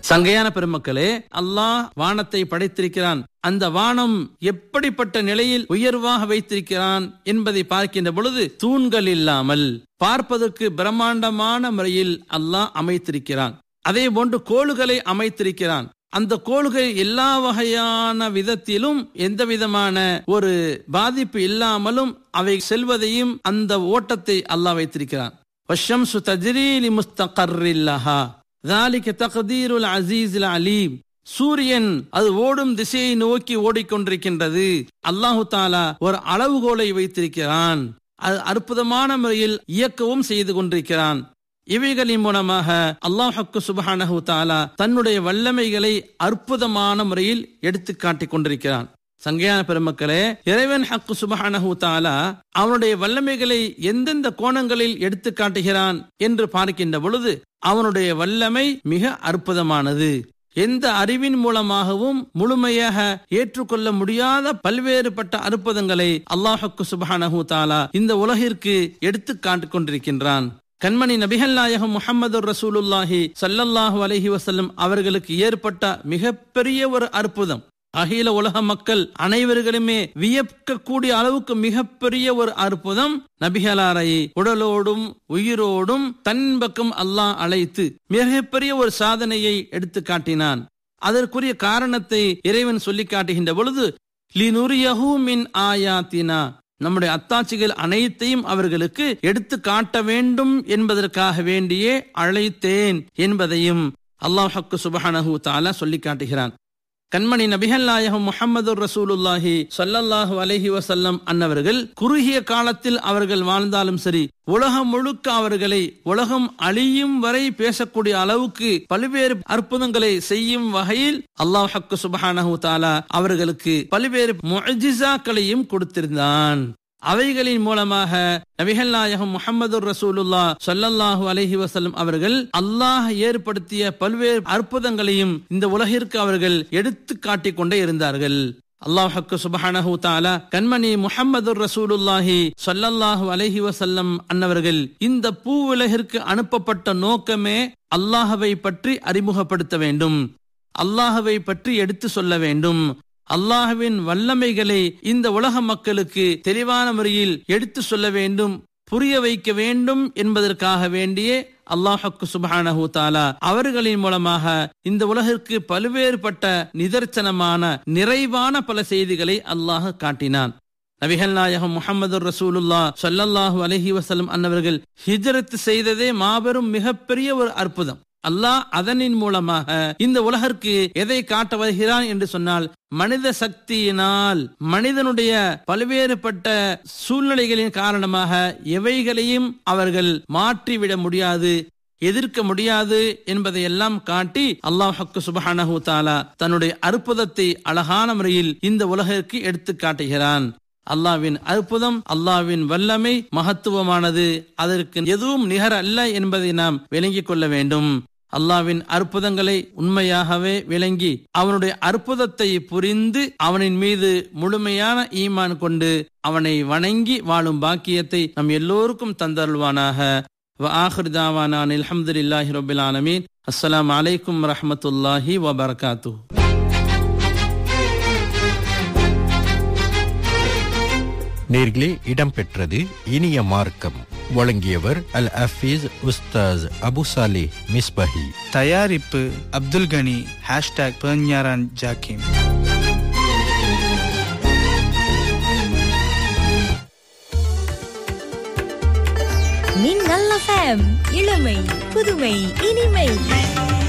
சங்கையான பெருமக்களே அல்லாஹ் வானத்தை படைத்திருக்கிறான் அந்த வானம் எப்படிப்பட்ட நிலையில் உயர்வாக வைத்திருக்கிறான் என்பதை பார்க்கின்ற பொழுது தூண்கள் இல்லாமல் பார்ப்பதற்கு பிரம்மாண்டமான முறையில் அல்லாஹ் அமைத்திருக்கிறான் அதே போன்று கோளுகளை அமைத்திருக்கிறான் அந்த கோள்கள் எல்லா வகையான விதத்திலும் எந்த விதமான ஒரு பாதிப்பு இல்லாமலும் அவை செல்வதையும் அந்த ஓட்டத்தை அல்லாஹ் வைத்திருக்கிறான் வஷம்சு தஜ்ரீலி முஸ்தகர்ரில்லஹா ذلك تقدير العزيز العليم சூரியன் அது ஓடும் திசையை நோக்கி ஓடிக்கொண்டிருக்கின்றது அல்லாஹு தாலா ஒரு அளவுகோலை வைத்திருக்கிறான் அது அற்புதமான முறையில் இயக்கவும் செய்து கொண்டிருக்கிறான் இவைகளின் மூலமாக அல்லாஹக்கு சுபஹானஹு தாலா தன்னுடைய வல்லமைகளை அற்புதமான முறையில் எடுத்து காட்டிக் கொண்டிருக்கிறான் சங்கையான பெருமக்களே இறைவன் ஹக்கு சுபஹானஹு தாலா அவனுடைய வல்லமைகளை எந்தெந்த கோணங்களில் எடுத்து காட்டுகிறான் என்று பார்க்கின்ற பொழுது அவனுடைய வல்லமை மிக அற்புதமானது எந்த அறிவின் மூலமாகவும் முழுமையாக ஏற்றுக்கொள்ள முடியாத பல்வேறுபட்ட அற்புதங்களை அல்லாஹக்கு சுபஹானஹு தாலா இந்த உலகிற்கு எடுத்து காட்டிக் கொண்டிருக்கின்றான் கண்மணி நபிகள் நாயகம் முகமது ரசூலுல்லாஹி சல்லல்லாஹு அலஹி வசல்லம் அவர்களுக்கு ஏற்பட்ட மிகப்பெரிய ஒரு அற்புதம் அகில உலக மக்கள் அனைவர்களுமே வியக்கக்கூடிய அளவுக்கு மிகப்பெரிய ஒரு அற்புதம் நபிகளாரை உடலோடும் உயிரோடும் தன் பக்கம் அல்லாஹ் அழைத்து மிகப்பெரிய ஒரு சாதனையை எடுத்து காட்டினான் அதற்குரிய காரணத்தை இறைவன் சொல்லி காட்டுகின்ற பொழுது லினுரியஹு மின் ஆயாத்தினா நம்முடைய அத்தாட்சிகள் அனைத்தையும் அவர்களுக்கு எடுத்து காட்ட வேண்டும் என்பதற்காக வேண்டியே அழைத்தேன் என்பதையும் அல்லாஹக்கு சுபஹானஹு தாலா சொல்லி காட்டுகிறான் கண்மணி நபிகள் நாயகம் முகமது ரசூலுல்லாஹி சொல்லல்லாஹு அலஹி வசல்லம் அன்னவர்கள் குறுகிய காலத்தில் அவர்கள் வாழ்ந்தாலும் சரி உலகம் முழுக்க அவர்களை உலகம் அழியும் வரை பேசக்கூடிய அளவுக்கு பல்வேறு அற்புதங்களை செய்யும் வகையில் அல்லாஹக்கு சுபஹானஹு தாலா அவர்களுக்கு பல்வேறு முஜிசாக்களையும் கொடுத்திருந்தான் அவைகளின் மூலமாக நபிகள் நாயகம் முகமது ரசூலுல்லா சொல்லல்லாஹு அலஹி வசல்லம் அவர்கள் அல்லாஹ் ஏற்படுத்திய பல்வேறு அற்புதங்களையும் இந்த உலகிற்கு அவர்கள் எடுத்து காட்டிக் கொண்டே இருந்தார்கள் அல்லாஹக்கு சுபஹானஹு தாலா கண்மணி முஹம்மது ரசூலுல்லாஹி சொல்லல்லாஹு அலஹி வசல்லம் அன்னவர்கள் இந்த பூ உலகிற்கு அனுப்பப்பட்ட நோக்கமே அல்லாஹவை பற்றி அறிமுகப்படுத்த வேண்டும் அல்லாஹவை பற்றி எடுத்து சொல்ல வேண்டும் அல்லாஹுவின் வல்லமைகளை இந்த உலக மக்களுக்கு தெளிவான முறையில் எடுத்து சொல்ல வேண்டும் புரிய வைக்க வேண்டும் என்பதற்காக வேண்டியே அல்லாஹக்கு சுபஹானஹு தாலா அவர்களின் மூலமாக இந்த உலகிற்கு பல்வேறுபட்ட நிதர்சனமான நிறைவான பல செய்திகளை அல்லாஹ் காட்டினான் நபிகள் நாயகம் முகமது ரசூலுல்லா சொல்லல்லாஹு அலஹி வசலம் அன்னவர்கள் ஹிஜரத் செய்ததே மாபெரும் மிகப்பெரிய ஒரு அற்புதம் அல்லாஹ் அதனின் மூலமாக இந்த உலகிற்கு எதை காட்ட வருகிறான் என்று சொன்னால் மனித சக்தியினால் மனிதனுடைய பல்வேறுபட்ட சூழ்நிலைகளின் காரணமாக எவைகளையும் அவர்கள் மாற்றிவிட முடியாது எதிர்க்க முடியாது என்பதை எல்லாம் காட்டி அல்லாஹக்கு சுபஹானஹு தாலா தன்னுடைய அற்புதத்தை அழகான முறையில் இந்த உலகிற்கு எடுத்து காட்டுகிறான் அல்லாவின் அற்புதம் அல்லாவின் வல்லமை மகத்துவமானது அதற்கு எதுவும் நிகர அல்ல என்பதை நாம் விளங்கிக் கொள்ள வேண்டும் அல்லாவின் அற்புதங்களை உண்மையாகவே விளங்கி அவனுடைய அற்புதத்தை புரிந்து அவனின் மீது முழுமையான ஈமான் கொண்டு அவனை வணங்கி வாழும் பாக்கியத்தை நம் எல்லோருக்கும் தந்தருள்வானாக وآخر دعوانا أن الحمد لله رب العالمين السلام عليكم ورحمة الله وبركاته நேர்களே இடம்பெற்றது இனிய மார்க்கம் வழங்கியவர் அல் அஃபீஸ் உஸ்தாஸ் அபு சாலே மிஸ்பஹி தயாரிப்பு அப்துல் கனி ஹேஷ்டாக் பெர்ஞாரான் ஜாக்கிம் மின்னல் எஃப்எம் இளமை புதுமை இனிமை